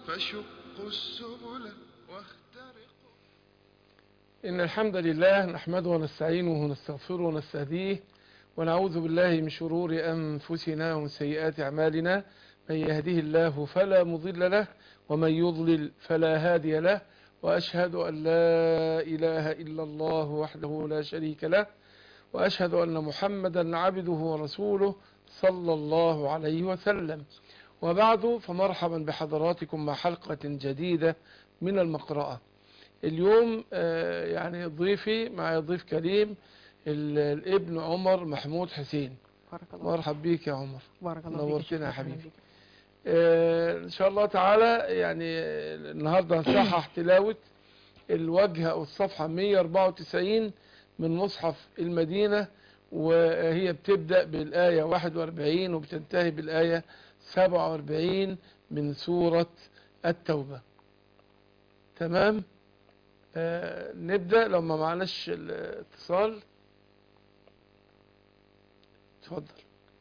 فشقوا السبل واخترقوا إن الحمد لله نحمده ونستعينه ونستغفره ونستهديه ونعوذ بالله من شرور أنفسنا ومن سيئات أعمالنا من يهده الله فلا مضل له ومن يضلل فلا هادي له وأشهد أن لا إله إلا الله وحده لا شريك له وأشهد أن محمدا عبده ورسوله صلى الله عليه وسلم وبعد فمرحبا بحضراتكم مع حلقة جديدة من المقرأة اليوم آه، يعني ضيفي معي ضيف كريم ال- الابن عمر محمود حسين بارك الله مرحب بيك يا عمر بارك الله نورتنا فيك يا شكراً حبيبي. بك. آه، ان شاء الله تعالى يعني آه، النهارده هنصحح تلاوة الوجه او الصفحة 194 من مصحف المدينة وهي بتبدأ بالآية 41 وبتنتهي بالآية 47 من سورة التوبة تمام آه نبدأ لو ما معناش الاتصال اتفضل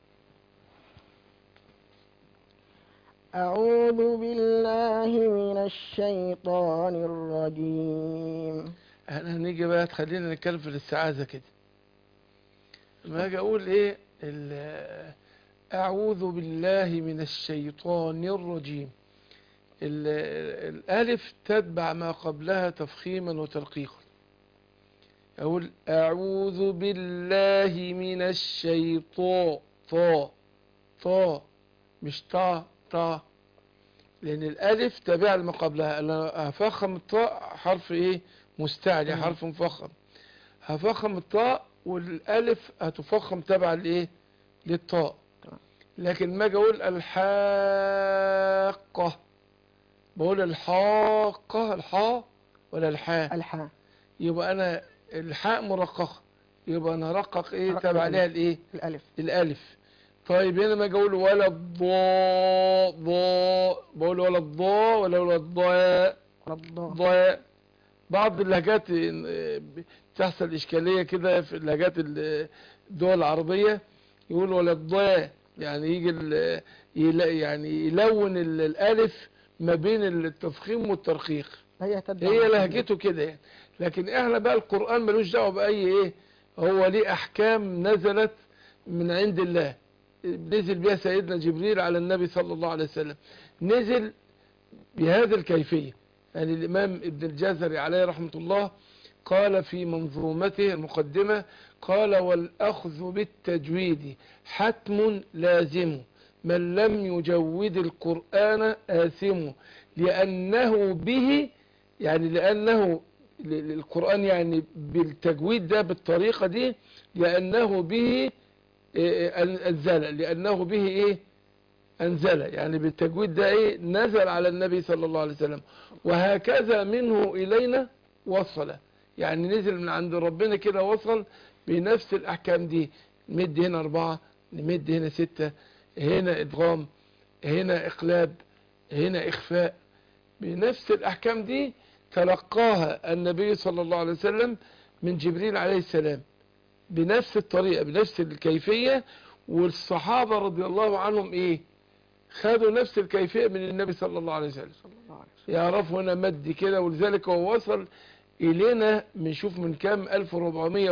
أعوذ بالله من الشيطان الرجيم احنا هنيجي بقى تخلينا نتكلم في الاستعاذة كده لما اجي اقول ايه ال- اعوذ بالله من الشيطان الرجيم ال- الالف تتبع ما قبلها تفخيما وترقيقا اقول اعوذ بالله من الشيطان طا طا مش طا طا لان الالف تابعه لما قبلها انا هفخم الطاء حرف ايه مستعلي مم. حرف مفخم هفخم الطاء والالف هتفخم تبع لايه للطاء تمام. لكن ما اجي اقول الحاقه بقول الحاقه الحاء ولا الحاء الحاء يبقى انا الحاء مرققه يبقى انا رقق ايه رقق تبع عليها الألف. الايه الألف الالف طيب هنا ما اجي اقول ولا الضاء ضاء بقول ولا الضاء ولا ولا الضاء والضاء ضاء بعض اللهجات آه، بتحصل إشكالية كده في اللهجات ال- الدول العربية يقول ولا الضاء يعني يجي ال- يل- يعني يلون ال- الألف ما بين التفخيم والترقيق هي تتبع هي ما لهجته كده يعني لكن احنا بقى القرآن ملوش دعوه بأي ايه هو ليه أحكام نزلت من عند الله نزل بها سيدنا جبريل على النبي صلى الله عليه وسلم نزل بهذه الكيفية يعني الإمام ابن الجزري عليه رحمة الله قال في منظومته المقدمة قال والأخذ بالتجويد حتم لازم من لم يجود القرآن آثم لأنه به يعني لأنه ل- القرآن يعني بالتجويد ده بالطريقة دي لأنه به إيه، أن- أنزل لأنه به إيه أنزل يعني بالتجويد ده إيه نزل على النبي صلى الله عليه وسلم وهكذا منه إلينا وصل يعني نزل من عند ربنا كده وصل بنفس الأحكام دي نمد هنا أربعة نمد هنا ستة هنا إدغام هنا إقلاب هنا إخفاء بنفس الأحكام دي تلقاها النبي صلى الله عليه وسلم من جبريل عليه السلام بنفس الطريقة بنفس الكيفية والصحابة رضي الله عنهم ايه خدوا نفس الكيفية من النبي صلى الله عليه وسلم صلى الله عليه وسلم يعرفوا هنا مد كده ولذلك هو وصل إلينا بنشوف من كام 1400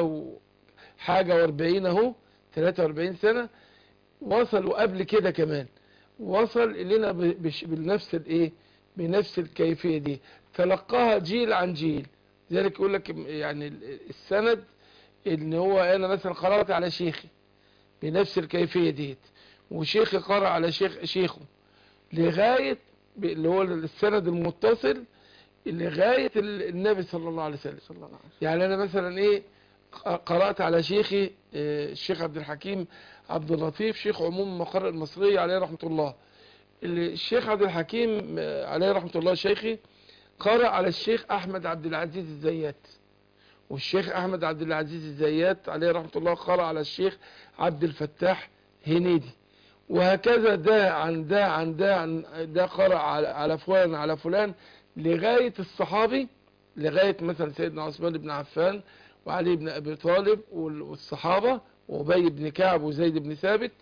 وحاجة و40 اهو 43 سنة وصلوا قبل كده كمان وصل إلينا ب- بش- بنفس الايه بنفس الكيفية دي تلقاها جيل عن جيل ذلك يقول لك يعني ال- السند ان هو انا مثلا قرأت على شيخي بنفس الكيفية ديت وشيخي قرأ على شيخ شيخه لغاية ب- اللي هو السند المتصل لغاية ال- النبي صلى الله عليه وسلم صلى الله عليه وسلم يعني انا مثلا ايه ق- قرأت على شيخي آه، الشيخ عبد الحكيم عبد اللطيف شيخ عموم المقر المصرية عليه رحمة الله اللي- الشيخ عبد الحكيم آه، عليه رحمة الله شيخي قرأ على الشيخ احمد عبد العزيز الزيات والشيخ احمد عبد العزيز الزيات عليه رحمة الله قرأ على الشيخ عبد الفتاح هنيدي وهكذا ده عن ده عن ده عن ده قرأ على على فلان على فلان لغاية الصحابي لغاية مثلا سيدنا عثمان بن عفان وعلي بن أبي طالب وال- والصحابة وأبي بن كعب وزيد بن ثابت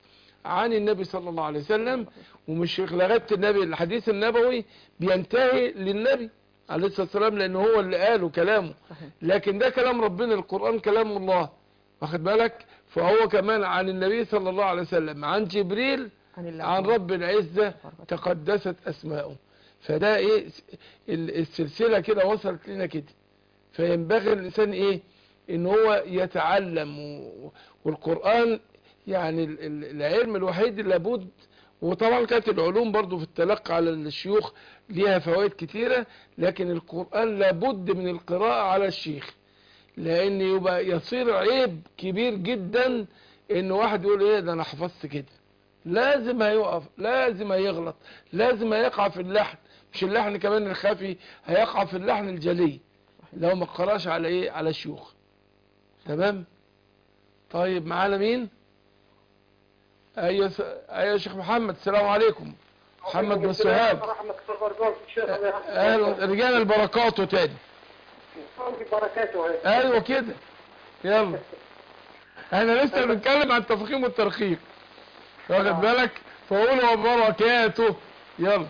عن النبي صلى الله عليه وسلم ومش لغايه النبي الحديث النبوي بينتهي للنبي عليه الصلاه والسلام لان هو اللي قاله كلامه صحيح. لكن ده كلام ربنا القران كلام الله واخد بالك فهو كمان عن النبي صلى الله عليه وسلم عن جبريل عن الله عن رب العزه تقدست اسماؤه فده ايه ال- السلسله كده وصلت لنا كده فينبغي الانسان ايه ان هو يتعلم و- والقران يعني ال- ال- العلم الوحيد اللي لابد وطبعا كانت العلوم برضو في التلقي على الشيوخ ليها فوائد كتيرة لكن القرآن لابد من القراءة على الشيخ لان يبقى يصير عيب كبير جدا ان واحد يقول ايه ده انا حفظت كده لازم هيقف لازم هيغلط لازم هيقع في اللحن مش اللحن كمان الخفي هيقع في اللحن الجلي لو ما قراش على ايه على شيوخ تمام طيب معانا مين ايوه س... ايوه يا شيخ محمد السلام عليكم محمد بن سهاب رحمة الله وبركاته الشيخ اهلا رجال البركات تاني بركاته ايوه كده يلا احنا لسه بنتكلم عن التفخيم والترخيم واخد بالك فقولوا وبركاته يلا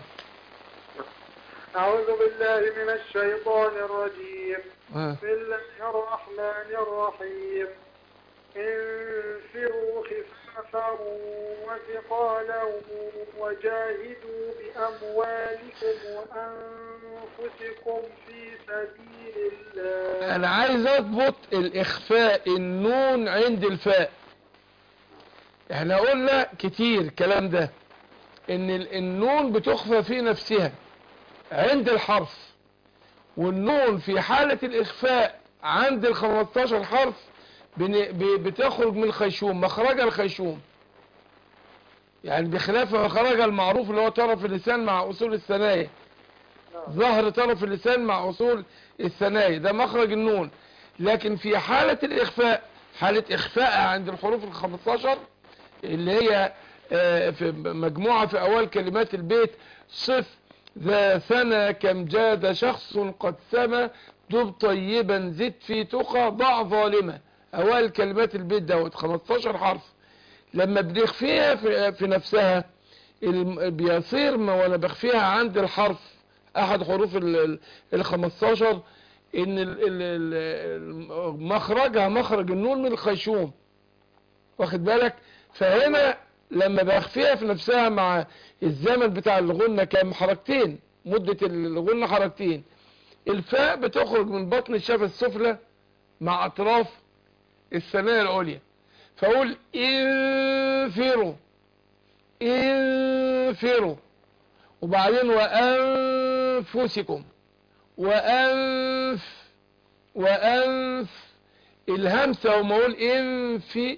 أعوذ بالله من الشيطان الرجيم ها. بسم الله الرحمن الرحيم انفروا خفافا وثقالا وجاهدوا بأموالكم وأنفسكم في سبيل الله انا عايز اضبط الاخفاء النون عند الفاء احنا قلنا كتير الكلام ده ان ال- النون بتخفى في نفسها عند الحرف والنون في حالة الاخفاء عند ال 15 حرف بن- ب- بتخرج من الخيشوم مخرج الخيشوم يعني بخلاف مخرج المعروف اللي هو طرف اللسان مع اصول الثنايا ظهر طرف اللسان مع اصول الثنايا ده مخرج النون لكن في حالة الاخفاء حالة اخفاء عند الحروف ال 15 اللي هي آه، في مجموعة في اول كلمات البيت صف ذا ثنى كم جاد شخص قد سما دب طيبا زد في تقى ضع ظالمة اوائل كلمات البيت دوت 15 حرف لما بنخفيها في, في نفسها الم- بيصير ما وانا بخفيها عند الحرف احد حروف ال- ال- ال 15 ان ال- ال- ال- مخرجها مخرج النون من الخيشوم واخد بالك فهنا لما بخفيها في نفسها مع الزمن بتاع الغنة كام حركتين مدة الغنة حركتين الفاء بتخرج من بطن الشفة السفلى مع اطراف الثنايا العليا فاقول انفروا انفروا وبعدين وانفسكم وانف وانف الهمسه وما اقول انفي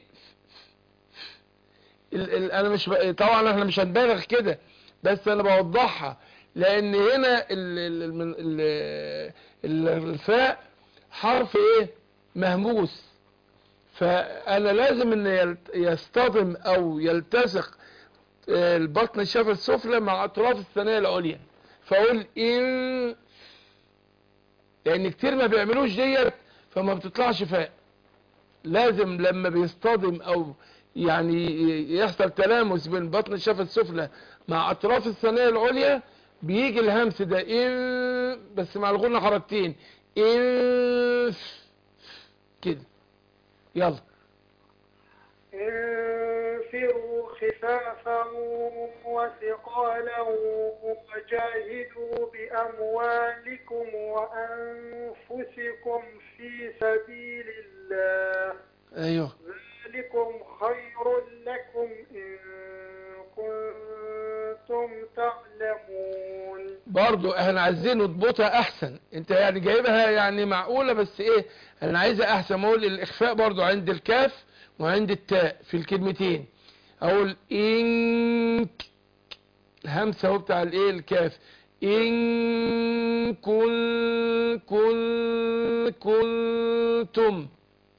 ال ال انا مش ب... طبعا احنا مش هنبالغ كده بس انا بوضحها لان هنا ال ال ال ال ال الفاء حرف ايه مهموس فانا لازم ان يلت- يصطدم او يلتصق آه، البطن الشفه السفلى مع اطراف الثنايا العليا فاقول ان لان كتير ما بيعملوش ديت فما بتطلعش فاء لازم لما بيصطدم او يعني يحصل تلامس بين بطن الشفه السفلى مع اطراف الثنايا العليا بيجي الهمس ده ان بس مع الغنة حركتين ان كده يلا انفروا خفافا وثقالا وجاهدوا بأموالكم وأنفسكم في سبيل الله ايوه ذلكم خير لكم إن كنتم تعلمون برضو احنا عايزين نضبطها احسن انت يعني جايبها يعني معقولة بس ايه انا عايزها احسن اقول الاخفاء برضو عند الكاف وعند التاء في الكلمتين اقول ان همسة هو بتاع الايه الكاف ان كن كن كنتم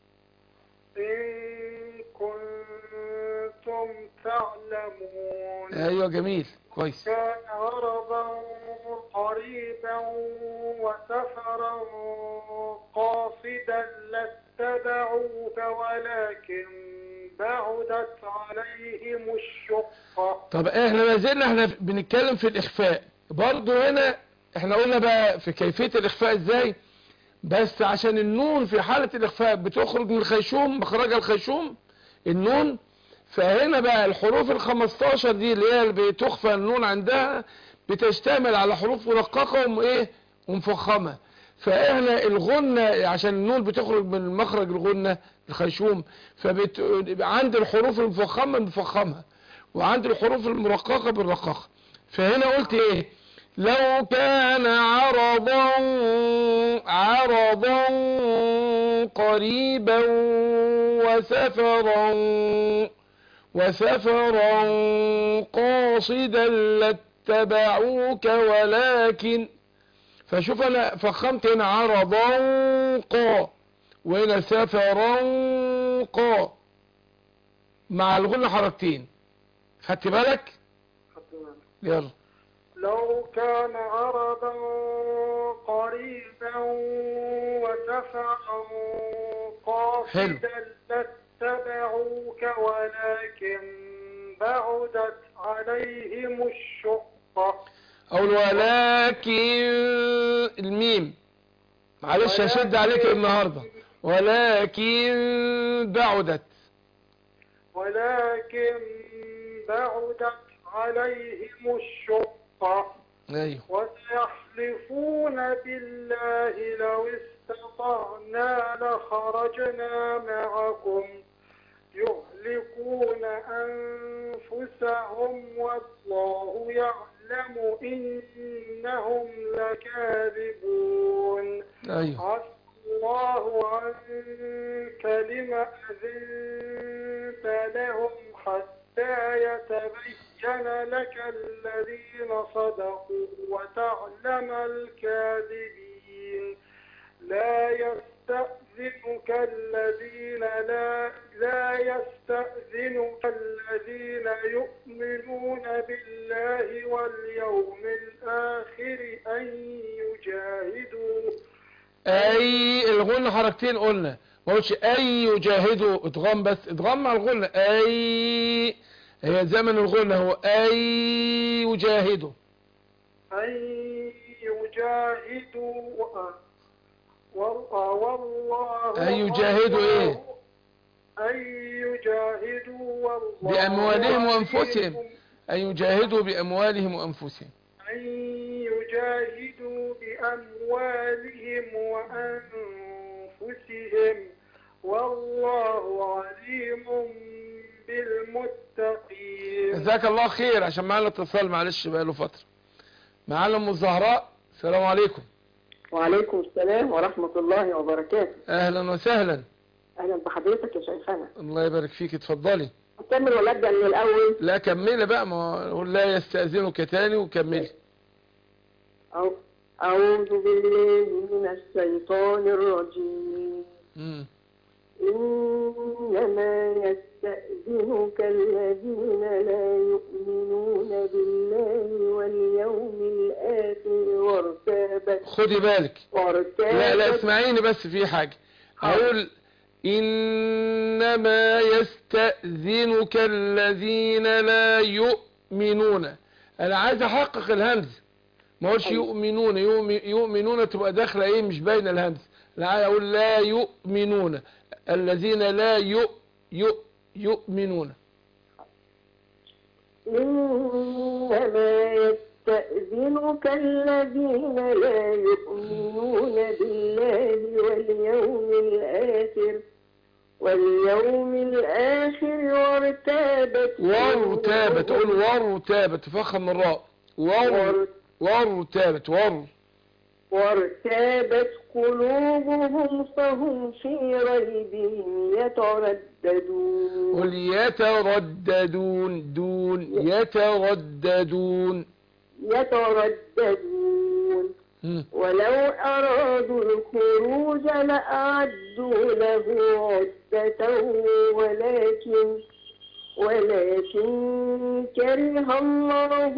إن كنتم تعلمون ايوه جميل كويس كان عرضا قريبا وسفرا قاصدا لاتبعوك ولكن بعدت عليهم الشقة طب احنا ما زلنا احنا بنتكلم في الاخفاء برضو هنا احنا قلنا بقى في كيفية الاخفاء ازاي بس عشان النون في حالة الاخفاء بتخرج من الخيشوم مخرج الخيشوم النون فهنا بقى الحروف الخمستاشر دي اللي هي اللي بتخفى النون عندها بتشتمل على حروف مرققة وم ايه ومفخمة فاحنا الغنة عشان النون بتخرج من مخرج الغنة الخيشوم فبت... عند الحروف المفخمة مفخمها وعند الحروف المرققة بالرققة فهنا قلت ايه لو كان عرضا عرضا قريبا وسفرا وسفرا قاصدا لاتبعوك ولكن فشوف انا فخمت هنا عرضا قا وهنا سفرا قا مع الغنى حركتين خدت بالك يلا لو كان عرضا قريبا وسفرا قاصدا لاتبعوك ولكن بعدت عليهم الشقة اقول ولكن الميم معلش هشد عليك النهاردة ولكن بعدت ولكن بعدت عليهم الشقة ايوه وسيحلفون بالله لو استطعنا لخرجنا معكم يهلكون أنفسهم والله يعلم إنهم لكاذبون ايوه عفى الله عنك لما أذنت لهم حتى يتبين لك الذين صدقوا وتعلم الكاذبين لا يستأذنك الذين لا لا يستأذنك الذين يؤمنون بالله واليوم الآخر أن يجاهدوا اي الغنى حركتين قلنا ما قلتش اي يجاهدوا ادغام بس ادغام مع الغنى اي هي زمن الغنى هو اي يجاهدوا أن يجاهدوا و- والله أن يجاهدوا إيه؟ أن يجاهدوا والله بأموالهم وأنفسهم. عليم. ان يجاهدوا باموالهم وانفسهم أن يجاهدوا بأموالهم وأنفسهم والله عليم بالمتقين جزاك الله خير عشان معانا اتصال معلش بقى له فتره معانا ام الزهراء السلام عليكم وعليكم السلام ورحمة الله وبركاته اهلا وسهلا أهلا بحضرتك يا شيخنا الله يبارك فيك اتفضلي أكمل ولا أبدأ من الأول لا كملي بقى ما هو لا يستأذنك تاني وكملي أو أعوذ بالله من الشيطان الرجيم مم. إنما يستأذنك الذين لا يؤمنون بالله واليوم الآخر وارتابت خدي بالك وارتابت لا لا اسمعيني بس في حاجة اقول انما يستأذنك الذين لا يؤمنون انا عايز احقق الهمز ما اقولش أيوة. يؤمنون يؤمن- يؤمنون تبقى داخله ايه مش باينه الهمز لا عايز اقول لا يؤمنون الذين لا يؤ يؤ يؤمنون إنما يستأذنك الذين لا يؤمنون بالله واليوم الآخر واليوم الآخر وارتابت وارتابت تقول وارتابت تفخم الراء ور وار- وارتابت ور وارتابت قلوبهم فهم في ريبهم يترددون قل يترددون دون يترددون يترددون مم. ولو أرادوا الخروج لأعدوا له عدة ولكن ولكن كره الله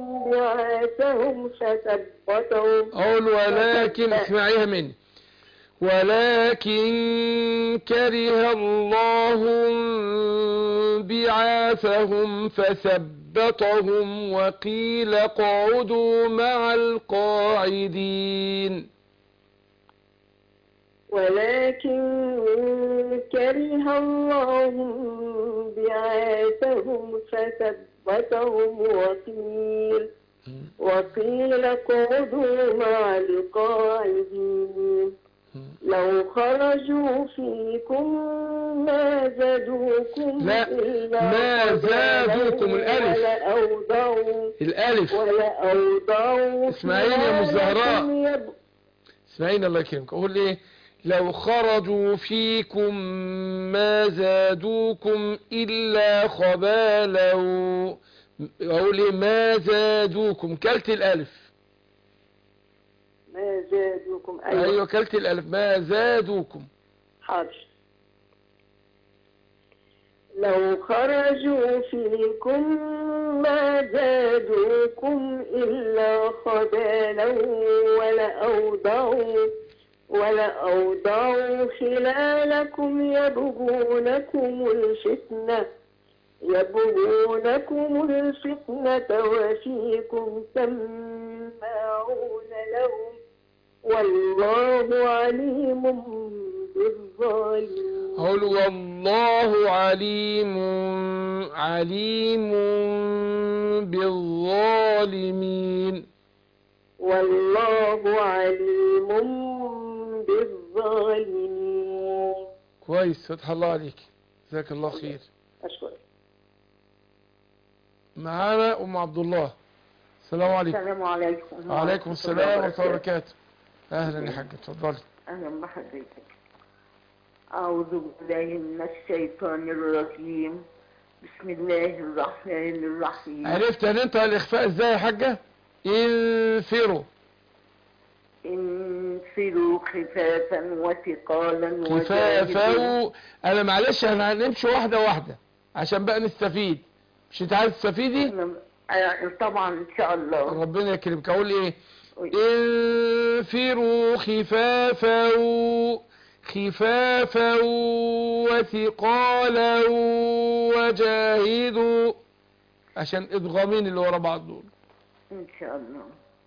بعاثهم فثبتهم اقول ولكن اسمعيها مني ولكن كره الله بعاثهم فثبطهم وقيل اقعدوا مع القاعدين ولكن كره الله بعاثهم فثبتهم وقيل وقيل اقعدوا مع القاعدين لو خرجوا فيكم ما زادوكم لا، إلا ما خبالا زادوكم الألف. ولأوضعوا الالف ولأوضعوا اسمعيني يا أم الزهراء. خلالكم يب- اسمعيني الله يكرمك اقول ايه لو خرجوا فيكم ما زادوكم الا خبالا اقول ايه ما زادوكم كلت الالف ما زادوكم أيوة, ايوه كلت الالف ما زادوكم حاضر لو خرجوا فيكم ما زادوكم إلا خبالا ولأوضعوا ولأوضعوا خلالكم يبغونكم الفتنة يبغونكم الفتنة وفيكم سماعون لهم والله عليم بالظالمين اقول والله عليم عليم بالظالمين والله عليم بالظالمين كويس فتح الله عليك جزاك الله خير أشكر معانا ام عبد الله السلام عليكم السلام عليكم وعليكم السلام ورحمه الله وبركاته اهلا يا حاج اتفضلي أهلا بحضرتك أعوذ بالله من الشيطان الرجيم بسم الله الرحمن الرحيم عرفت هننطق الاخفاء ازاي يا حاجه انفروا انفروا خفافا وثقالا وجاهدوا خفافا انا معلش احنا هنمشي واحده واحده عشان بقى نستفيد مش انت عايز تستفيدي آه، طبعا إن شاء الله ربنا يكرمك اقول ايه انفروا خفافا خفافا وثقالا وجاهدوا عشان ادغامين اللي ورا بعض دول إن شاء الله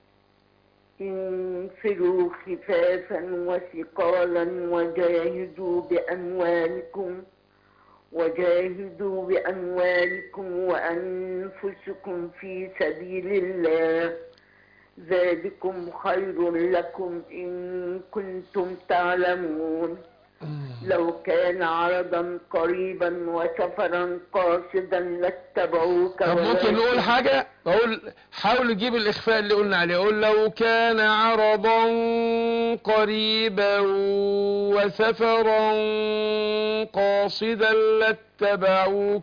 انفروا خفافا وثقالا وجاهدوا بأموالكم وجاهدوا بأموالكم وأنفسكم في سبيل الله ذلكم خير لكم إن كنتم تعلمون لو كان عرضا قريبا وسفرا قاصدا لاتبعوك طب ممكن ولكن- نقول حاجة اقول حاول نجيب الاخفاء اللي قلنا عليه اقول لو كان عرضا قريبا وسفرا قاصدا لاتبعوك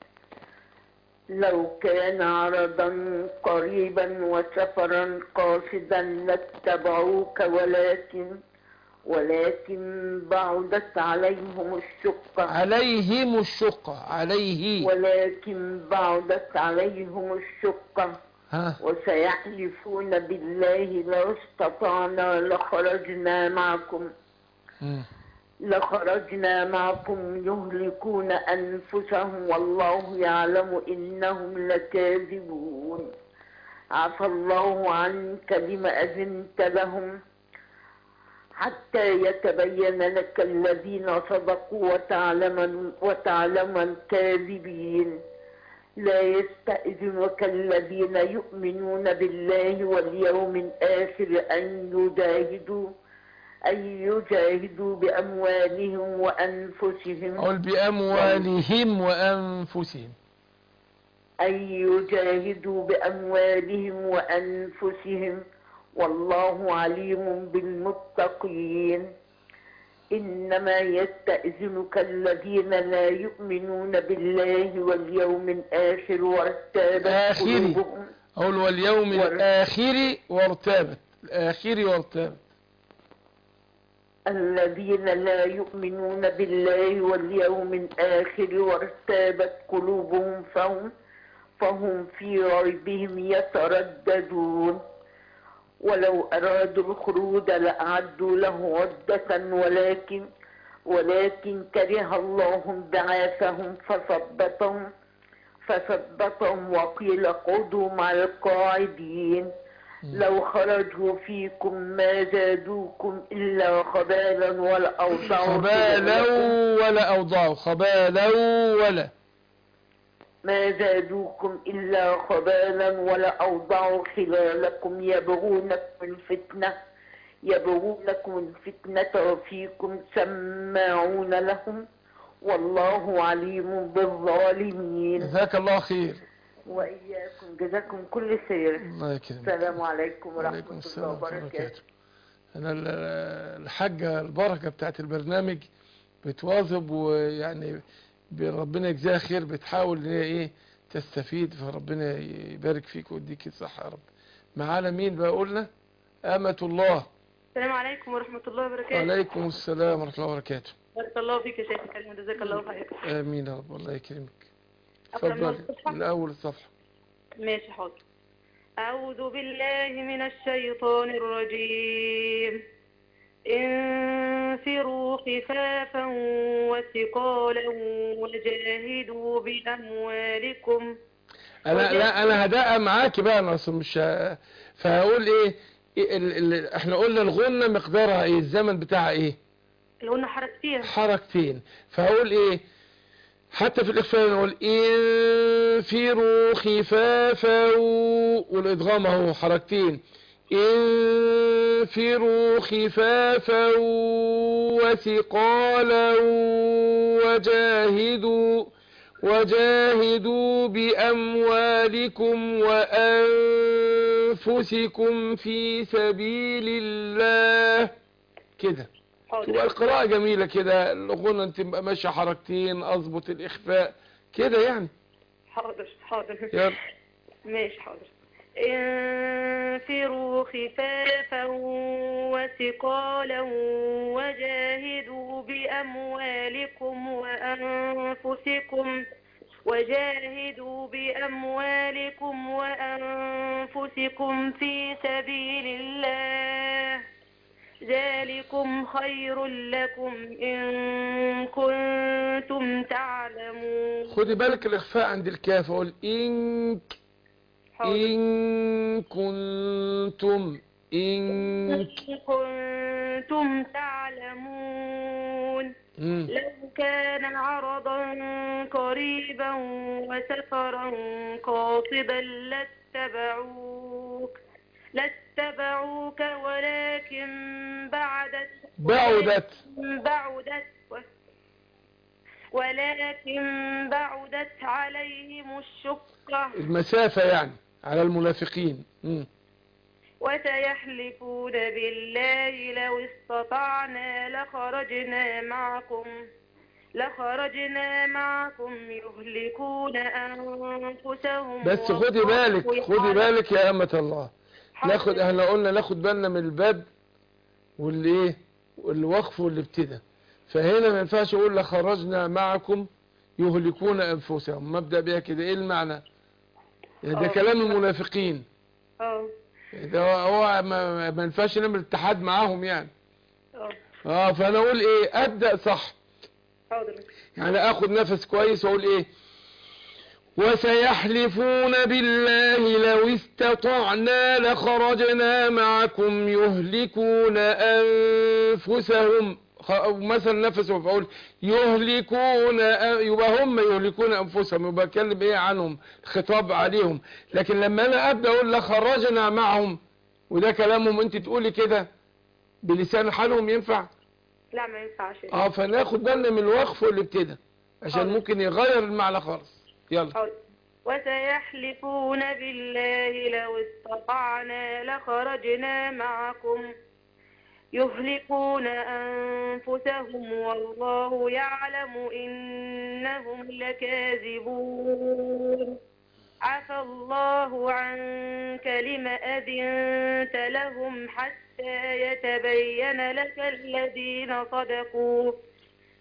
لو كان عرضا قريبا وسفرا قاصدا لاتبعوك ولكن ولكن بعدت عليهم الشقة عليهم الشقة عليه ولكن بعدت عليهم الشقة ها وسيحلفون بالله لو استطعنا لخرجنا معكم مم. لخرجنا معكم يهلكون أنفسهم والله يعلم إنهم لكاذبون عفى الله عنك لما أذنت لهم حتى يتبين لك الذين صدقوا وتعلم, وتعلم الكاذبين لا يستأذنك الذين يؤمنون بالله واليوم الآخر أن يجاهدوا أن يجاهدوا بأموالهم وأنفسهم اقول باموالهم وانفسهم أن يجاهدوا بأموالهم وأنفسهم والله عليم بالمتقين إنما يستأذنك الذين لا يؤمنون بالله واليوم الآخر وارتابت آخر. قلوبهم اقول واليوم ور- الاخر وارتابت الاخر وارتابت الذين لا يؤمنون بالله واليوم الآخر وارتابت قلوبهم فهم فهم في ريبهم يترددون ولو أرادوا الخروج لأعدوا له عدة ولكن ولكن كره الله بعاثهم فثبتهم فثبتهم وقيل اقعدوا مع القاعدين لو خرجوا فيكم ما زادوكم إلا خبالا ولا أوضعوا خبالا خلالكم ولا أوضعوا خبالا ولا ما زادوكم إلا خبالا ولا أوضعوا خلالكم يبغونكم الفتنة يبغونكم الفتنة وفيكم سماعون لهم والله عليم بالظالمين جزاك الله خير وإياكم جزاكم كل خير الله يكرمك السلام عليكم وعليكم ورحمة الله السلام ورحمة الله وبركاته وبركاته أنا ال- الحاجة البركة بتاعت البرنامج بتواظب ويعني ب- ربنا يجزاها خير بتحاول ان هي ايه تستفيد فربنا يبارك فيك ويديك الصحة يا رب معانا مين بقى قلنا أمة الله السلام عليكم ورحمة الله وبركاته وعليكم السلام ورحمة الله وبركاته بارك الله فيك يا شيخ الكريم جزاك الله خير آمين يا رب الله يكرمك أقرأ من اتفضلي الصفحة؟ من أول الصفحة ماشي حاضر أعوذ بالله من الشيطان الرجيم انفروا خفافا وثقالا وجاهدوا بأموالكم انا لا انا هدقق معاكي بقى انا اصلا مش ه- فهقول ايه إيه ال ال احنا قلنا الغنة مقدارها ايه الزمن بتاعها ايه اللي قلنا حرك فيها حركتين فهقول ايه حتى في الاخفاء نقول انفروا خفافا والادغام اهو حركتين انفروا خفافا وثقالا وجاهدوا وجاهدوا بأموالكم وأنفسكم في سبيل الله كده تبقى حاضر القراءة جميلة كده الغنى انت تبقى ماشية حركتين اظبط الاخفاء كده يعني حاضر حاضر يلا ماشي حاضر انفروا خفافا وثقالا وجاهدوا بأموالكم وأنفسكم وجاهدوا بأموالكم وأنفسكم في سبيل الله ذلكم خير لكم إن كنتم تعلمون خدي بالك الاخفاء عند الكاف اقول انك حاضر. ان كنتم انك إن كنتم تعلمون مم. لو كان عرضا قريبا وسفرا قاصدا لاتبعوك لاتبعوك ولكن بعدت بعدت بعدت ولكن بعدت عليهم الشقة المسافة يعني على المنافقين مم. وسيحلفون بالله لو استطعنا لخرجنا معكم لخرجنا معكم يهلكون أنفسهم بس خدي والله بالك خدي يعلم. بالك يا أمة الله حاضر. ناخد احنا قلنا ناخد بالنا من الباب واللي ايه والوقف والابتداء فهنا ما ينفعش اقول لخرجنا معكم يهلكون انفسهم مبدأ بيها كده ايه المعنى يعني ده آه. كلام المنافقين اه ده هو ما, ما ينفعش نعمل اتحاد معاهم يعني اه اه فانا اقول ايه ابدأ صح حاضر يعني اخد نفس كويس واقول ايه وسيحلفون بالله لو استطعنا لخرجنا معكم يهلكون انفسهم خ- أو مثلا نفسه فاقول يهلكون أ- يبقى هم يهلكون انفسهم يبقى اتكلم ايه عنهم خطاب عليهم لكن لما انا ابدا اقول لخرجنا معهم وده كلامهم انت تقولي كده بلسان حالهم ينفع لا ما ينفعش اه فناخد بالنا من الوقف والابتداء عشان حاضر. ممكن يغير المعنى خالص يلا حاضر. وسيحلفون بالله لو استطعنا لخرجنا معكم يهلكون أنفسهم والله يعلم إنهم لكاذبون عفى الله عنك لم أذنت لهم حتى يتبين لك الذين صدقوا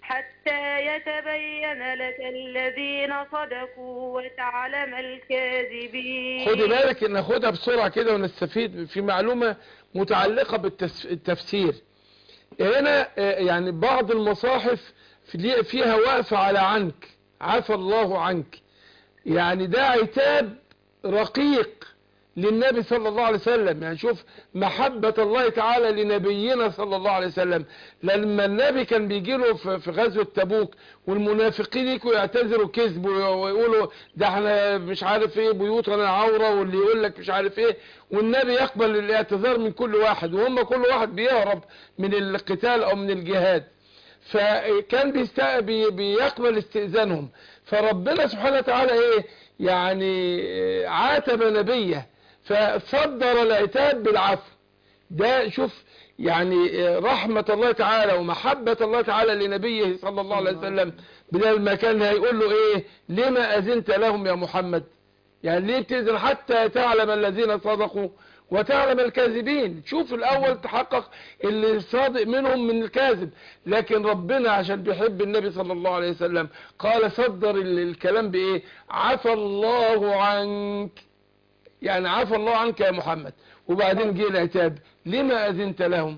حتى يتبين لك الذين صدقوا وتعلم الكاذبين خدي بالك ان ناخدها بسرعة كده ونستفيد في معلومة متعلقة بالتفسير هنا آه، يعني بعض المصاحف في- فيها وقف على عنك عفى الله عنك يعني ده عتاب رقيق للنبي صلى الله عليه وسلم يعني شوف محبة الله تعالى لنبينا صلى الله عليه وسلم لما النبي كان بيجي له في في غزوة تبوك والمنافقين يجوا يعتذروا كذب ويقولوا ده احنا مش عارف ايه بيوتنا عورة واللي يقول لك مش عارف ايه والنبي يقبل الاعتذار من كل واحد وهم كل واحد بيهرب من القتال او من الجهاد فكان بيست- بي- بيقبل استئذانهم فربنا سبحانه وتعالى ايه يعني آه، عاتب نبيه فصدر العتاب بالعفو ده شوف يعني آه، رحمة الله تعالى ومحبة الله تعالى لنبيه صلى الله عليه وسلم بدل ما كان هيقول له ايه لما اذنت لهم يا محمد يعني ليه بتأذن حتى تعلم الذين صدقوا وتعلم الكاذبين شوف الاول تحقق اللي صادق منهم من الكاذب لكن ربنا عشان بيحب النبي صلى الله عليه وسلم قال صدر ال- الكلام بايه عفى الله عنك يعني عفى الله عنك يا محمد وبعدين جه العتاب لما اذنت لهم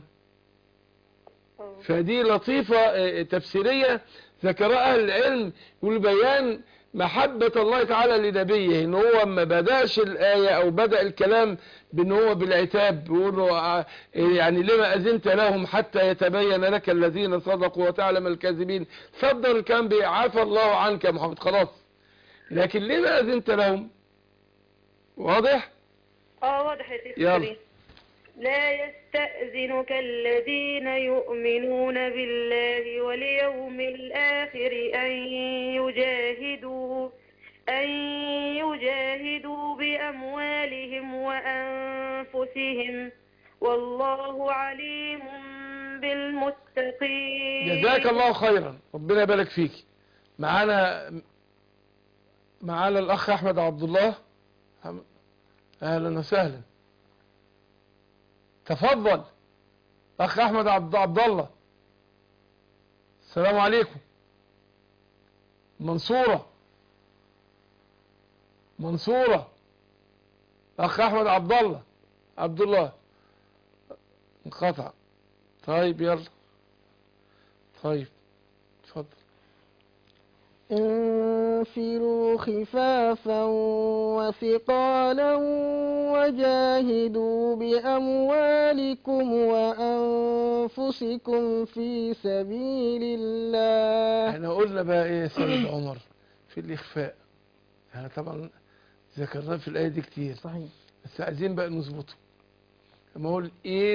فدي لطيفة آه، تفسيرية ذكرها أهل العلم والبيان محبة الله تعالى لنبيه ان هو ما بدأش الآية او بدأ الكلام بان هو بالعتاب بيقول له آه، يعني لما أذنت لهم حتى يتبين لك الذين صدقوا وتعلم الكاذبين صدر الكلام بعفى الله عنك يا محمد خلاص لكن لما أذنت لهم واضح اه واضح يا سيدي يلا. الكريم. لا يستأذنك الذين يؤمنون بالله واليوم الآخر أن يجاهدوا أن يجاهدوا بأموالهم وأنفسهم والله عليم بالمتقين جزاك الله خيرا ربنا يبارك فيك معانا معانا الاخ احمد عبد الله اهلا وسهلا تفضل اخ احمد عبد عبد الله السلام عليكم منصورة منصورة اخ احمد عبد الله عبد الله انقطع طيب يلا طيب اتفضل انفروا خفافا وثقالا وجاهدوا بأموالكم وأنفسكم في سبيل الله احنا قلنا بقى ايه يا سيد عمر في الاخفاء احنا طبعا ذكرناه في الايه دي كتير صحيح بس عايزين بقى نظبطه لما اقول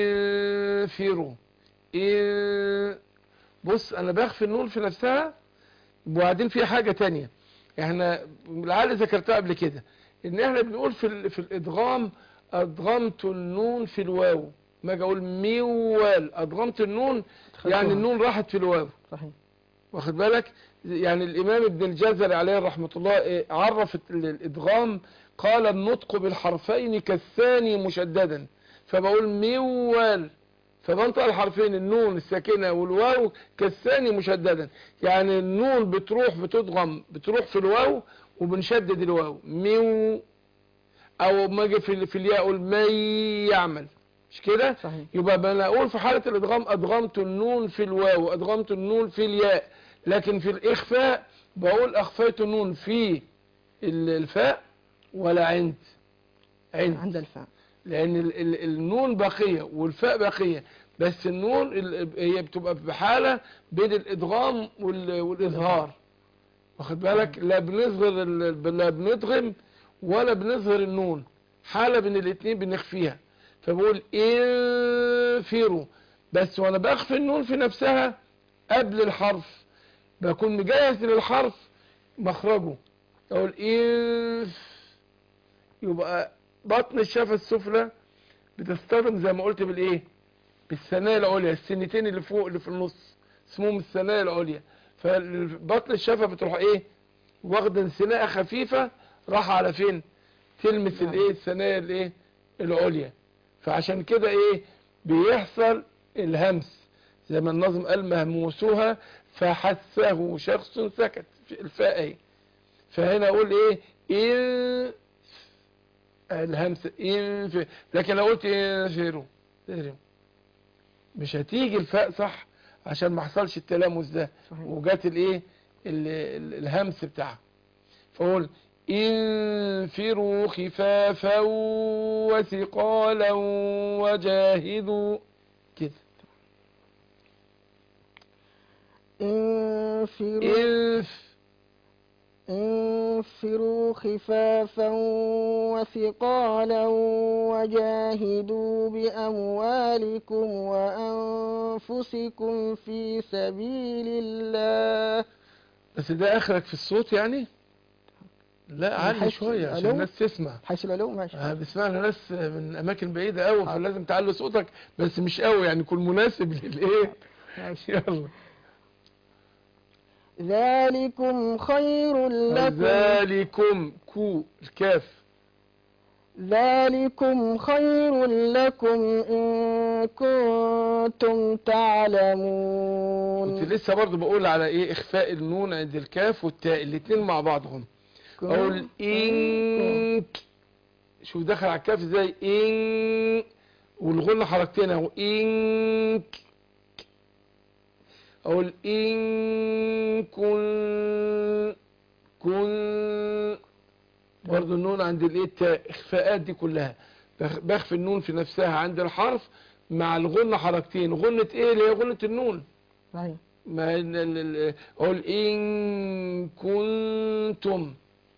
انفروا إن بص انا بخفي النون في نفسها وبعدين في حاجة تانية احنا لعل ذكرتها قبل كده ان احنا بنقول في ال- في الادغام ادغمت النون في الواو ما اجي اقول ميوال ادغمت النون يعني النون راحت في الواو صحيح واخد بالك يعني الامام ابن الجزري عليه رحمة الله إيه، عرف ال- الادغام قال النطق بالحرفين كالثاني مشددا فبقول ميوال فبنطق الحرفين النون الساكنة والواو كالثاني مشددا يعني النون بتروح بتضغم بتروح في الواو وبنشدد الواو ميو او ما اجي في, ال- في الياء اقول مي يعمل مش كده صحيح يبقى انا اقول في حالة الادغام ادغمت النون في الواو ادغمت النون في الياء لكن في الاخفاء بقول اخفيت النون في ال- الفاء ولا عند عند عند الفاء لان ال ال النون باقية والفاء باقية بس النون ال- هي بتبقى بحالة بين الادغام وال- والاظهار واخد بالك لا بنصغر ال- لا بندغم ولا بنظهر النون حالة بين الاتنين بنخفيها فبقول انفروا بس وانا بخفي النون في نفسها قبل الحرف بكون مجهز للحرف مخرجه اقول انف يبقى بطن الشفة السفلى بتستخدم زي ما قلت بالايه بالثنايا العليا السنتين اللي فوق اللي في النص اسمهم الثنايا العليا فبطن الشفة بتروح ايه واخدة انسناء خفيفة راح على فين تلمس الايه الثنايا الايه العليا فعشان كده ايه بيحصل الهمس زي ما النظم قال مهموسوها فحسه شخص سكت في الفاء اهي فهنا اقول ايه ان الهمسه ان لكن لو قلت انفروا تهرم. مش هتيجي الفاء صح عشان ما حصلش التلامس ده صحيح. وجات الايه ال- ال- الهمس بتاعها فقول انفروا خفافا وثقالا وجاهدوا كده انفروا انف انفروا خفافا وثقالا وجاهدوا بأموالكم وأنفسكم في سبيل الله بس ده اخرك في الصوت يعني لا عالي حيث شوية عشان العلو؟ الناس تسمع حيث العلوم ماشي آه، بيسمعنا ناس من اماكن بعيدة قوي فلازم تعلي صوتك بس مش قوي يعني يكون مناسب للايه ماشي. يلا ذلكم خير لكم ذلكم كو الكاف ذلكم خير لكم إن كنتم كنت تعلمون لسه برضو بقول على ايه اخفاء النون عند الكاف والتاء الاتنين مع بعضهم اقول ان شوف دخل على الكاف ازاي ان والغنة حركتين اهو ان اقول ان كن كن برضو النون عند الايه التاء اخفاءات دي كلها بخ- بخفي النون في نفسها عند الحرف مع الغنة حركتين غنة ايه اللي هي غنة النون صحيح ما ال- ال- ال- اقول ان كنتم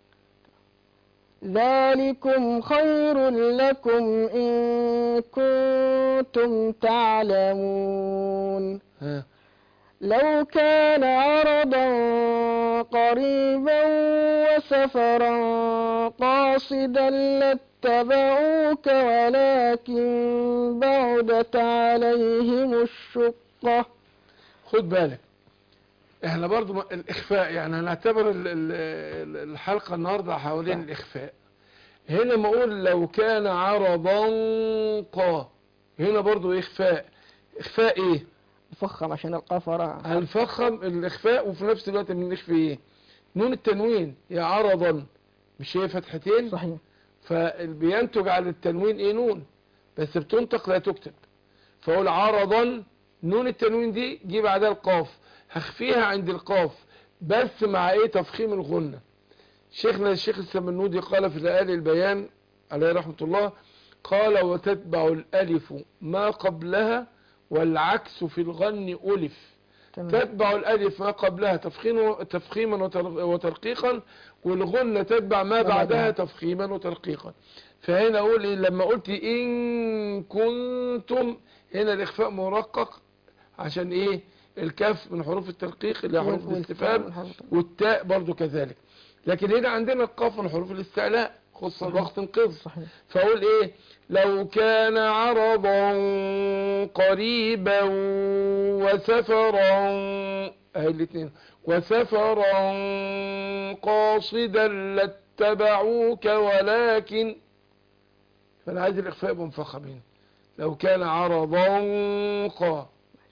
ذلكم خير لكم إن كنتم تعلمون ها لو كان عرضا قريبا وسفرا قاصدا لاتبعوك ولكن بعدت عليهم الشقة خد بالك احنا برضو م- الاخفاء يعني هنعتبر ال- ال- ال- الحلقة النهاردة حوالين الاخفاء هنا ما اقول لو كان عرضا قا هنا برضو اخفاء اخفاء ايه فخم عشان القفرة هنفخم الاخفاء وفي نفس الوقت بنخفي ايه نون التنوين يا عرضا مش هي فتحتين صحيح فبينتج على التنوين ايه نون بس بتنطق لا تكتب فاقول عرضا نون التنوين دي جي بعدها القاف هخفيها عند القاف بس مع ايه تفخيم الغنة شيخنا الشيخ السمنودي قال في لآل البيان عليه رحمة الله قال وتتبع الألف ما قبلها والعكس في الغن ألف تمام تتبع الألف ما قبلها تفخيم تفخيما وتر- وترقيقا والغنة تتبع ما بعدها. بعدها تفخيما وترقيقا فهنا أقول إيه لما قلت إن كنتم هنا الإخفاء مرقق عشان إيه الكاف من حروف الترقيق اللي هي حروف والفاء الاستفهام من حروف- والتاء برضو كذلك لكن هنا عندنا القاف من حروف الاستعلاء خص الوقت انقذ صحيح فأقول إيه لو كان عرضا قريبا وسفرا أهي الاثنين وسفرا قاصدا لاتبعوك ولكن فأنا عايز الإخفاء يبقى مفخم هنا لو كان عرضا قا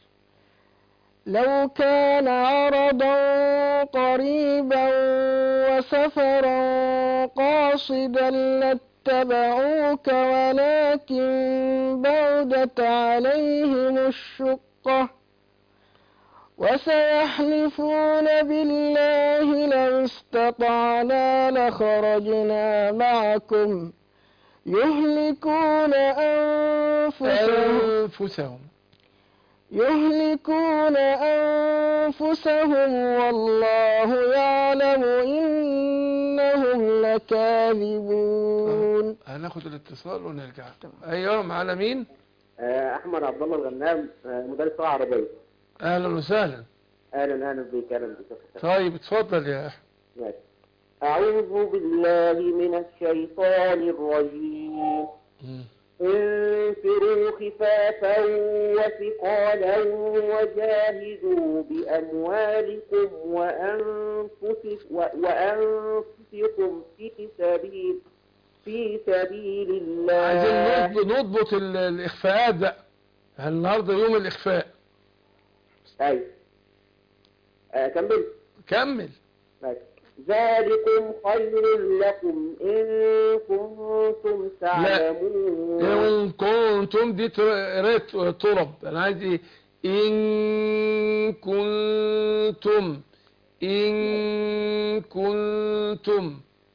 لو كان عرضا قريبا وسفرا قاصدا لاتبعوك ولكن بعدت عليهم الشقة وسيحلفون بالله لو استطعنا لخرجنا معكم يهلكون أنفسهم أنفسهم يهلكون أنفسهم والله يعلم إنهم لكاذبون هناخد الاتصال ونرجع ايوه معانا مين آه، احمد عبد الله الغنام آه، مدرس لغه عربيه اهلا وسهلا اهلا اهلا بك اهلا بك طيب اتفضل يا احمد ماشي. اعوذ بالله من الشيطان الرجيم مم. انفروا خفافا وثقالا وجاهدوا بأموالكم وأنفسكم, وأنفسكم في سبيل في سبيل عايزين الله نضبط, نضبط ال- الاخفاءات بقى النهارده يوم الاخفاء أي أكمل كمل ماشي. ذلكم خير لكم إن كنتم تعلمون إن كنتم دي تر- ريت ترب أنا عايز إيه إن كنتم إن كنتم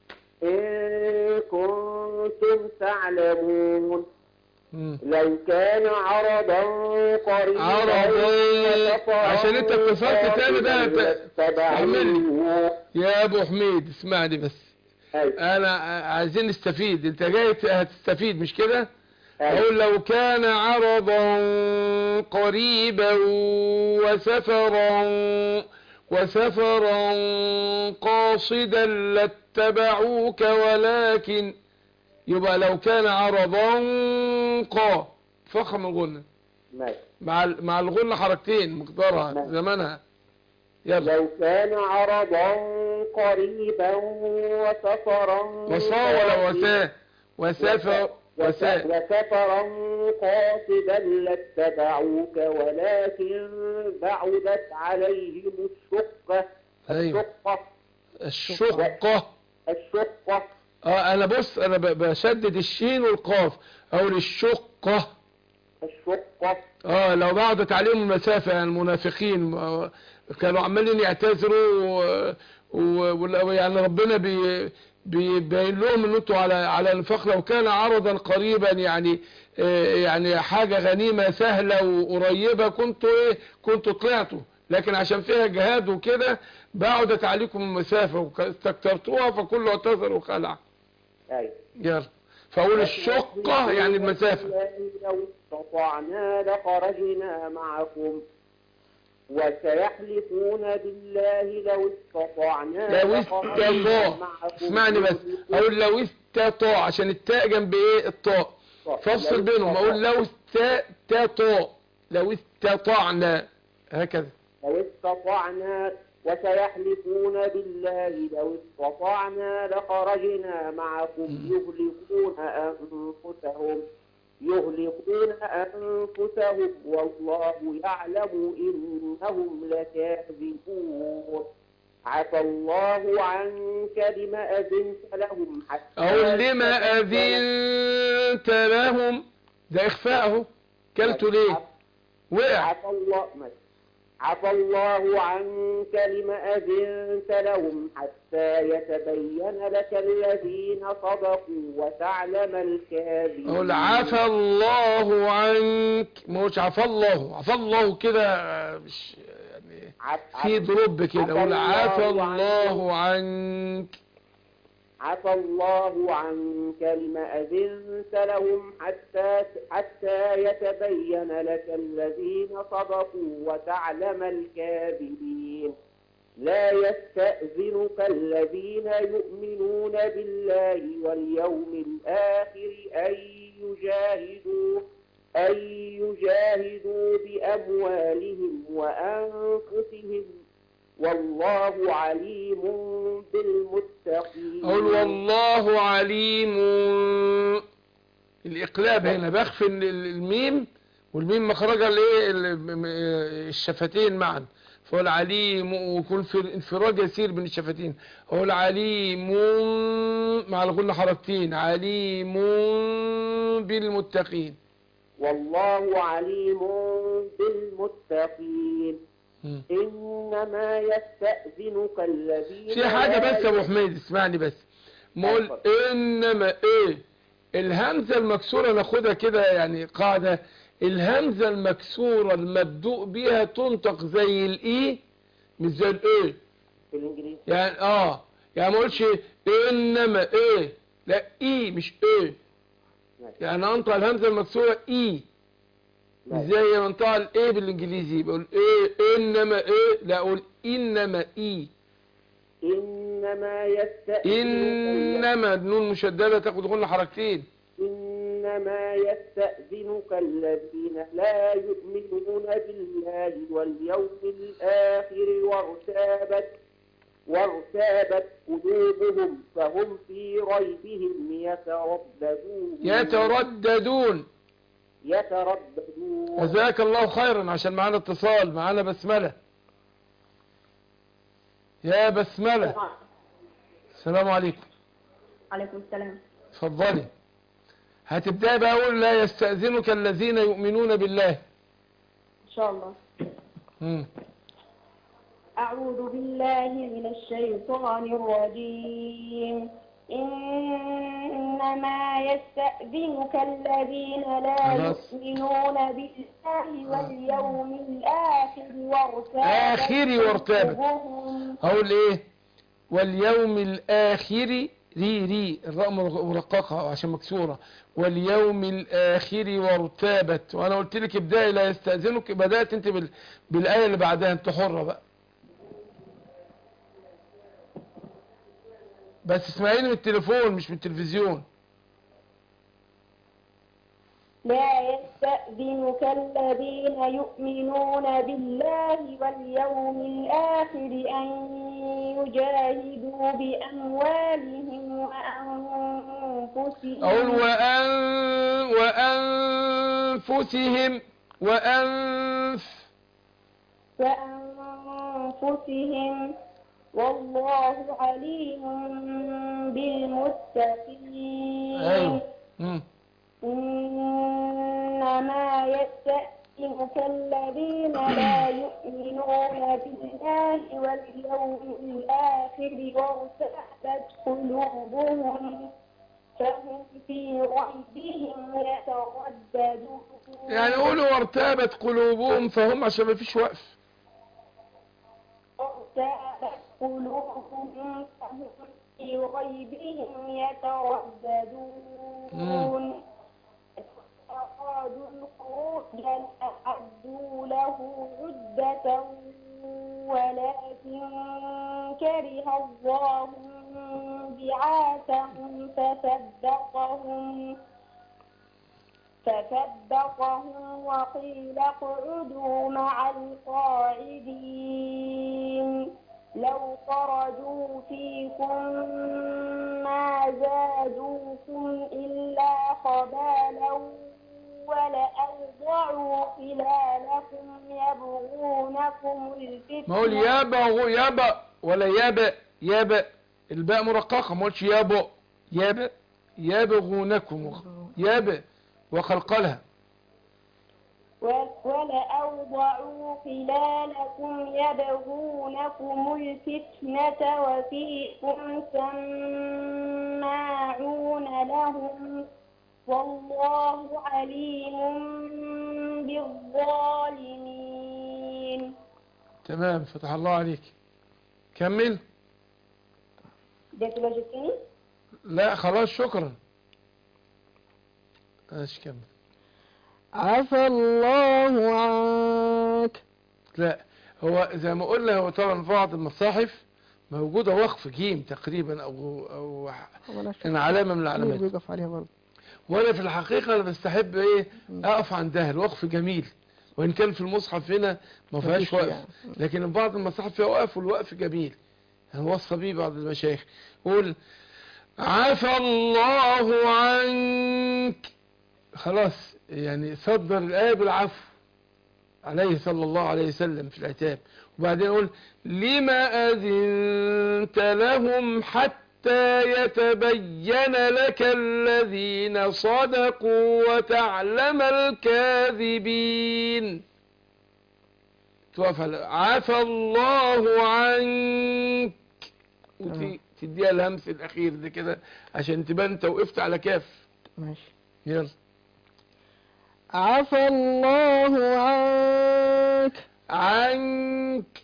إن كنتم تعلمون مم. لو كان عرضا قريبا عرضا وسفرا عشان انت اتصلت تاني بقى ت- تتبعوه. يا أبو حميد اسمعني بس أيوة. أنا ع- عايزين نستفيد أنت جاي ت- هتستفيد مش كده؟ أيوة. أقول لو كان عرضا قريبا وسفرا وسفرا قاصدا لاتبعوك ولكن يبقى لو كان عرضا قا فخم الغنة ماشي. مع ال- مع الغنة حركتين مقدارها نعم. زمانها يلا لو كان عرضا قريبا وسفرا وصا ولا وسا وسافر وسا وسفرا قاصدا لاتبعوك ولكن بعدت عليهم الشقة ايوه الشقة الشقة الشقة اه انا بص انا ب- بشدد الشين والقاف اقول الشقة الشقة اه لو بعدت عليهم المسافة يعني المنافقين آه، كانوا عمالين يعتذروا و... و... و... يعني ربنا بي... بيبين لهم ان انتوا على على الانفاق لو كان عرضا قريبا يعني آه، يعني حاجة غنيمة سهلة وقريبة كنتوا ايه كنتوا طلعتوا لكن عشان فيها جهاد وكده بعدت عليكم المسافة واستكترتوها فكله اعتذر وخلع أيوة يلا فاقول الشقة يعني المسافة لو استطعنا لخرجنا معكم وسيحلفون بالله لو استطعنا لو لخرجنا استطاع معكم اسمعني بس اقول لو استطاع عشان التاء جنب ايه الطاء فافصل بينهم اقول لو استطاع لو استطعنا هكذا لو استطعنا وسيحلفون بالله لو استطعنا لخرجنا معكم يهلكون أنفسهم يهلكون أنفسهم والله يعلم إنهم لكاذبون عفى الله عنك لما أذنت لهم حتى اقول لما اذنت لهم ده اخفاء اهو كلته ليه وقع عفى الله ماشي. عفى الله عنك لما أذنت لهم حتى يتبين لك الذين صدقوا وتعلم الكاذبين اقول عفى الله عنك ما هوش عفى الله عفى الله كده آه، مش يعني عف- في عف- دروب كده عفى اقول عفى الله الله عنك عفى الله عنك لما أذنت لهم حتى حتى يتبين لك الذين صدقوا وتعلم الكاذبين لا يستأذنك الذين يؤمنون بالله واليوم الآخر أن يجاهدوا أن يجاهدوا بأموالهم وأنفسهم والله عليم بالمتقين اقول والله عليم الاقلاب هنا بخفي ال- ال- الميم والميم مخرجها الايه ال- م- م- الشفتين معا فقول عليم ويكون في انفراج يسير بين الشفتين اقول عليم مع الغنة حركتين عليم بالمتقين والله عليم بالمتقين مم. إنما يستأذنك الذين في حاجة لا بس يا ابو حميد اسمعني بس مقول اتفضل. انما ايه الهمزة المكسورة ناخدها كده يعني قاعدة الهمزة المكسورة المبدوء بيها تنطق زي الاي مش زي الايه في الإنجليزي يعني اه يعني ما اقولش انما ايه لا اي مش ايه ماشي. يعني انطق الهمزة المكسورة اي مش ماشي. زي ما انطق الايه بالانجليزي بقول ايه انما ايه لا اقول انما اي إنما يستأذنك انما النون مشددة تاخد غن حركتين إنما يستأذنك الذين لا يؤمنون بالله واليوم الآخر وارتابت وارتابت قلوبهم فهم في ريبهم يترددون يترددون يترددون جزاك الله خيرا عشان معانا اتصال معانا بسملة يا بسملة السلام عليكم عليكم السلام اتفضلي هتبدأي بقى اقول لا يستأذنك الذين يؤمنون بالله إن شاء الله مم. أعوذ بالله من الشيطان الرجيم إنما يستأذنك الذين لا خلاص. يؤمنون بالله واليوم الآخر وارتابت آخر وارتابت. قلوبهم اقول ايه واليوم الاخر ري ري الراء مرققة عشان مكسورة واليوم الاخر وارتابت وانا قلت لك ابدأي لا يستأذنك بدأت انت بال... بالآية اللي بعدها انت حرة بقى بس اسمعيني من التليفون مش من التلفزيون لا يستأذنك الذين يؤمنون بالله واليوم الآخر أن يجاهدوا بأموالهم وأنفسهم اقول وأن وأنفسهم وأنف وأنفسهم والله عليم بالمتقين ايوه مم. إنما يستأذنك الذين لا يؤمنون بالله واليوم الآخر وارتابت قلوبهم فهم في ريبهم يترددون يعني قولوا وارتابت قلوبهم فهم عشان ما فيش وقف ارتابت قلوبهم فهم في ريبهم يترددون أرادوا الخروج لأعدوا له عدة ولكن كره الله بعاثهم فثبطهم فثبطهم وقيل اقعدوا مع القاعدين لو خرجوا فيكم ما زادوكم إلا خبالا ولأوضعوا خلالكم يبغونكم الفتنة ما اقول يابا وهو يابا ولا يابا يابا الباء مرققة ما قلتش يابا يابا يابغونكم يابا وقلقلها ولأوضعوا خلالكم يبغونكم الفتنة وفيكم سماعون لهم والله عليم بالظالمين تمام فتح الله عليك كمل ده كده جبتني لا خلاص شكرا ماشي كمل عفى الله عنك لا هو زي ما قلنا هو طبعا في بعض المصاحف موجودة وقف جيم تقريبا او او ولا شيء. ان علامة من مين العلامات بيقف عليها برضه وانا في الحقيقة انا بستحب ايه اقف عندها الوقف جميل وان كان في المصحف هنا ما فيهاش مفيش وقف يعني. لكن بعض المصاحف فيها وقف والوقف جميل يعني وصى بيه بعض المشايخ قول عفى الله عنك خلاص يعني صدر الآية بالعفو عليه صلى الله عليه وسلم في العتاب وبعدين يقول لما أذنت لهم حتى يتبين لك الذين صدقوا وتعلم الكاذبين توقف على عفى الله عنك وتي- تديها الهمس الأخير ده كده عشان تبان انت وقفت على كاف ماشي يلا عفى الله عنك عنك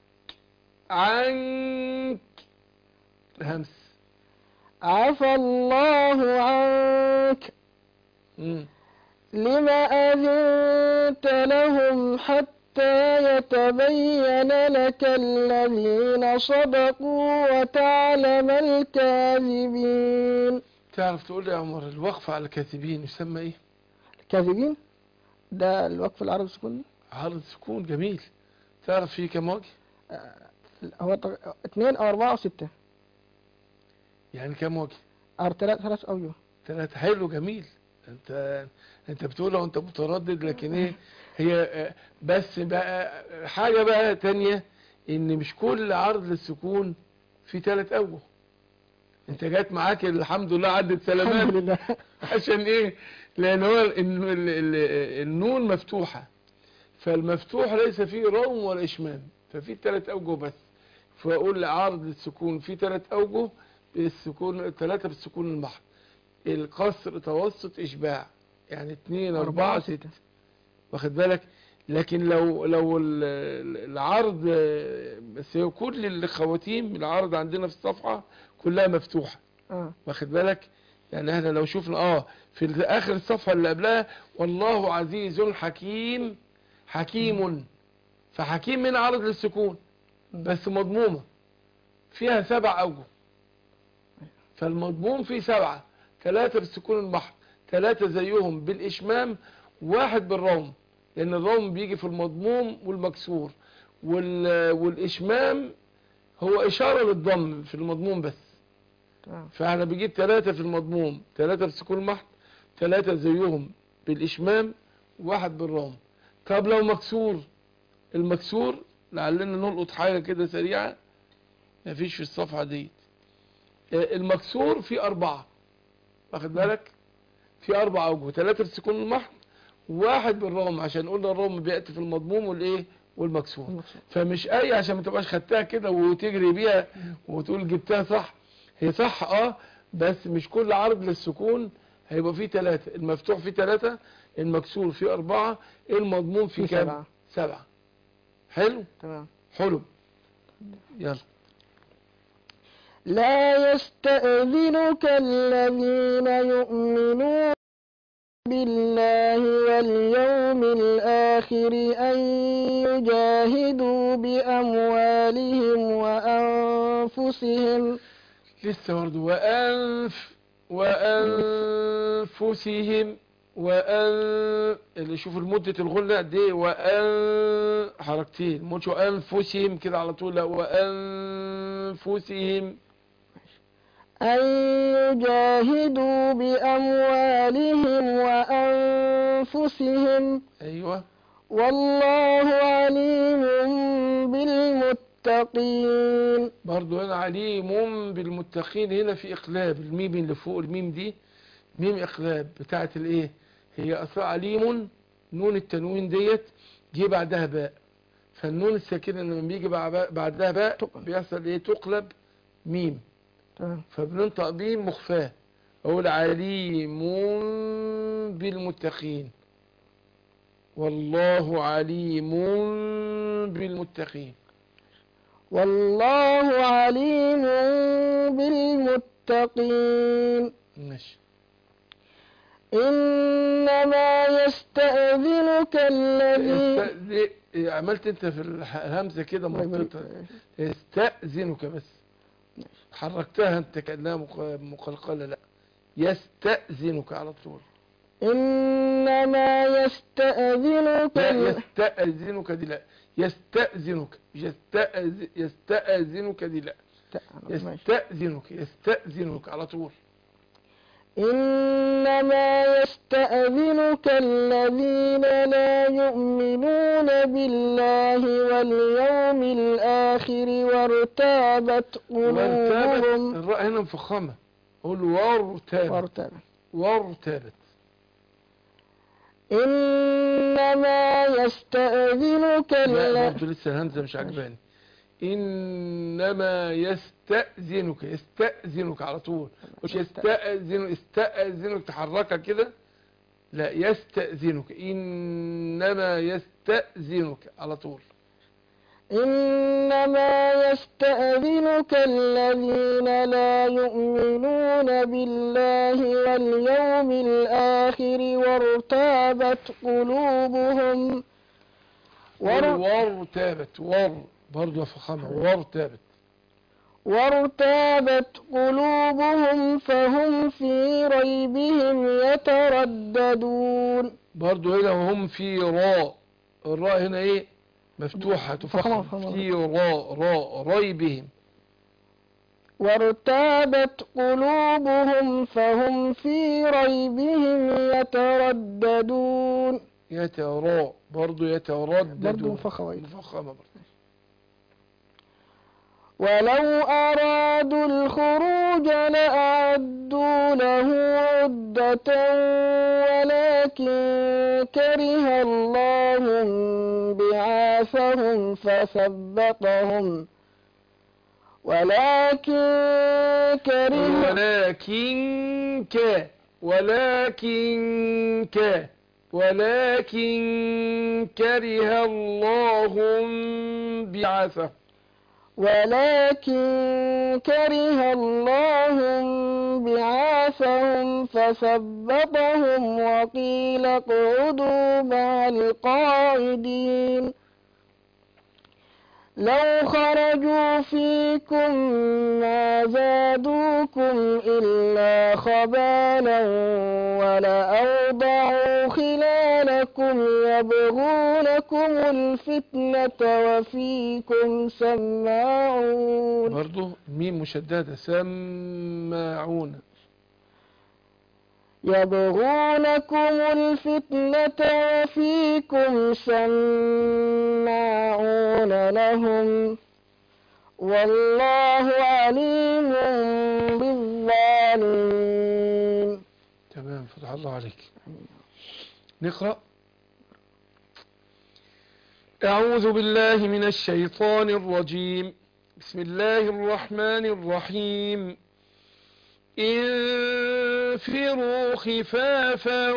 عنك همس عفى الله عنك مم. لما أذنت لهم حتى يتبين لك الذين صدقوا وتعلم الكاذبين تعرف تقول لي يا عمر الوقف على الكاتبين يسمى ايه الكاذبين ده الوقف العربي السكوني عرض سكون جميل تعرف فيه كم وجه هو ط- اتنين او اربعة او ستة يعني كم وجه او ثلاث ثلاث اوجه ثلاثة حلو جميل انت انت بتقولها وانت متردد لكن ايه هي آه، بس بقى حاجة بقى تانية ان مش كل عرض للسكون في ثلاث اوجه انت جات معاك الحمد لله عدت الحمد سلامات لله عشان ايه لان هو ال- ال- ال- النون مفتوحة فالمفتوح ليس فيه روم ولا اشمام ففي ثلاث اوجه بس فاقول عرض السكون في ثلاث اوجه بالسكون ثلاثة بالسكون المحض القصر توسط اشباع يعني اتنين اربعة ستة واخد بالك لكن لو لو ال- ال- العرض آه، بس هو كل الخواتيم العرض عندنا في الصفحة كلها مفتوحة اه واخد بالك يعني احنا لو شفنا اه في اخر الصفحة اللي قبلها والله عزيز حكيم حكيم فحكيم من عرض للسكون بس مضمومة فيها سبع اوجه فالمضموم فيه سبعة ثلاثة بالسكون المحض ثلاثة زيهم بالاشمام واحد بالروم لان الروم بيجي في المضموم والمكسور وال... والاشمام هو اشارة للضم في المضموم بس تمام فاحنا بنجيب ثلاثة في المضموم ثلاثة بالسكون المحض ثلاثة زيهم بالإشمام واحد بالروم طب لو مكسور المكسور لعلنا نلقط حاجة كده سريعة مفيش في الصفحة ديت آه، المكسور فيه أربعة واخد بالك في أربع أوجه ثلاثة بالسكون المحض واحد بالروم عشان قلنا الروم بيأتي في المضموم والإيه والمكسور فمش أي عشان ما تبقاش خدتها كده وتجري بيها وتقول جبتها صح هي صح اه بس مش كل عرض للسكون هيبقى فيه ثلاثة المفتوح فيه ثلاثة المكسور فيه أربعة المضموم فيه فيه كام سبعة. سبعة حلو تمام حلو يلا لا يستأذنك الذين يؤمنون بالله واليوم الآخر أن يجاهدوا بأموالهم وأنفسهم لسه برضه وأنف وأنفسهم وأن اللي شوف المدة الغنة قد ايه وأن حركتين مش وأنفسهم كده على طول لا وأنفسهم أن يجاهدوا بأموالهم وأنفسهم أيوه والله عليم بالمتقين برضو هنا عليم بالمتقين هنا في إقلاب الميم اللي فوق الميم دي ميم إقلاب بتاعت الإيه هي أصلا عليم نون التنوين ديت جه بعدها باء فالنون الساكنة لما بيجي بع- بعدها باء بيحصل إيه تقلب ميم تمام فبننطق بيه مخفاه أقول عليم بالمتقين والله عليم بالمتقين والله عليم بالمتقين ماشي إنما يستأذنك الذين استأذ- عملت انت في الح- الهمزة كده مطلطة يستأذنك بس حركتها انت كأنها مق- مقلقلة لا يستأذنك على طول إنما يستأذنك لا ال- يستأذنك دي لا يستأذنك يستأذ يستأذنك دي لا ماشي. يستأذنك يستأذنك على طول إنما يستأذنك الذين لا يؤمنون بالله واليوم الآخر وارتابت وارتابت قلوبهم الراء هنا مفخمة قول وارتابت وارتابت وارتابت إنما يستأذنك لا الذين برضه لسه الهمزة مش عجباني إنما يستأذنك يستأذنك على طول مش يستأذن استأذنك تحركها كده لا يستأذنك إنما يستأذنك على طول إنما يستأذنك الذين لا يؤمنون بالله واليوم الآخر وارتابت قلوبهم ور... وارتابت ور برضه فخامة وارتابت وارتابت قلوبهم فهم في ريبهم يترددون برضه هنا وهم في راء الراء هنا ايه مفتوحة فخامة، تفخم فخامة. في راء راء ريبهم وارتابت قلوبهم فهم في ريبهم يترددون يتراء برضه يتردد برضه مفخمة. مفخمة برضه ولو أرادوا الخروج لأعدوا له عدة ولكن كره الله بعاثهم فثبطهم ولكن كره ولكن ك ولكن ك ولكن كره الله بعثه ولكن كره الله بعاثهم فثبطهم وقيل اقعدوا مع القاعدين لو خرجوا فيكم ما زادوكم إلا خبالا ولأوضعوا خلالكم يبغونكم الفتنة وفيكم سماعون برضو ميم مشددة سماعون يبغونكم الفتنة وفيكم سماعون لهم والله عليم بالظالمين تمام فتح الله عليك نقرأ أعوذ بالله من الشيطان الرجيم بسم الله الرحمن الرحيم انفروا خفافا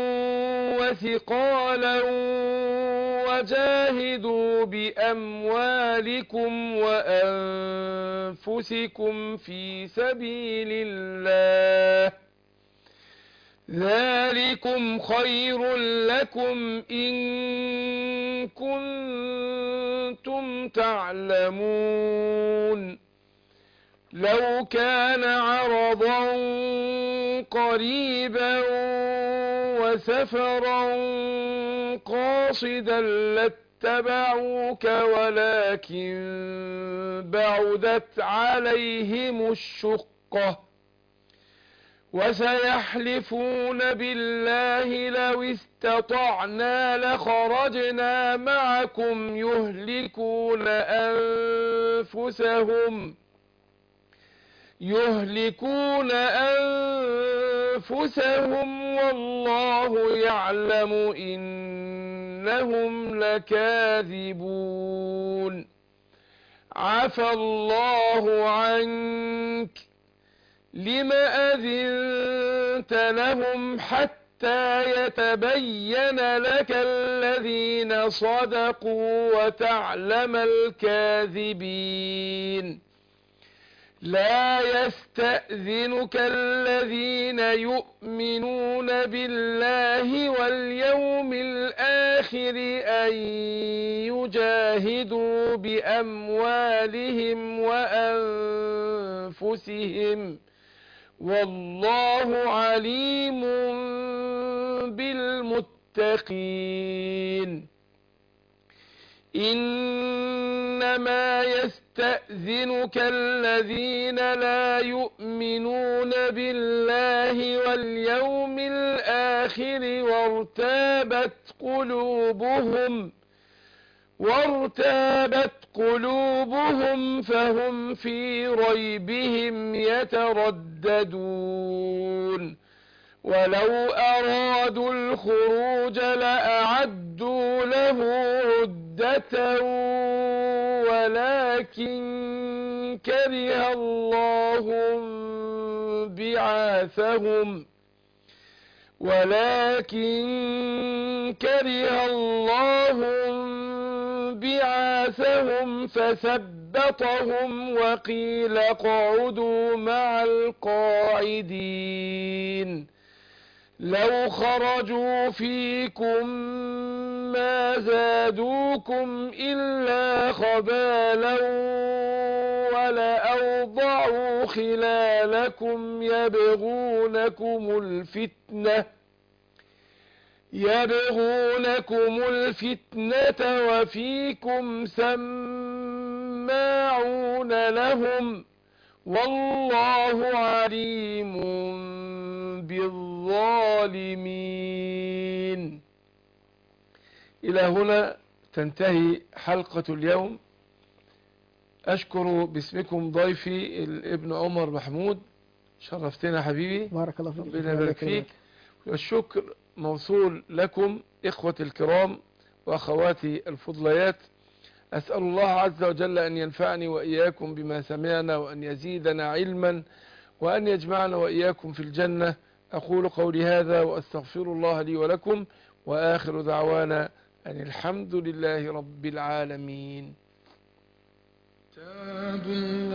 وثقالا وجاهدوا بأموالكم وأنفسكم في سبيل الله ذلكم خير لكم إن كنتم تعلمون لو كان عرضا قريبا وسفرا قاصدا لاتبعوك ولكن بعدت عليهم الشقة وسيحلفون بالله لو استطعنا لخرجنا معكم يهلكون أنفسهم يهلكون أنفسهم والله يعلم إنهم لكاذبون عفى الله عنك لم أذنت لهم حتى يتبين لك الذين صدقوا وتعلم الكاذبين لا يستأذنك الذين يؤمنون بالله واليوم الآخر أن يجاهدوا بأموالهم وأنفسهم والله عليم بالمتقين إنما يستأذنك الذين لا يؤمنون بالله واليوم الآخر وارتابت قلوبهم وارتابت قلوبهم فهم في ريبهم يترددون ولو أرادوا الخروج لأعدوا له عدة ولكن كره الله بعاثهم ولكن كره الله بعاثهم فثبطهم وقيل اقعدوا مع القاعدين لو خرجوا فيكم ما زادوكم إلا خبالا ولأوضعوا خلالكم يبغونكم الفتنة يبغونكم الفتنة وفيكم سماعون لهم والله عليم بالظالمين إلى هنا تنتهي حلقة اليوم أشكر باسمكم ضيفي الابن عمر محمود شرفتنا حبيبي بارك الله فيك ربنا يبارك فيك والشكر موصول لكم إخوتي الكرام وأخواتي الفضليات أسأل الله عز وجل أن ينفعني وإياكم بما سمعنا وأن يزيدنا علما وأن يجمعنا وإياكم في الجنة أقول قولي هذا وأستغفر الله لي ولكم وآخر دعوانا أن الحمد لله رب العالمين كتاب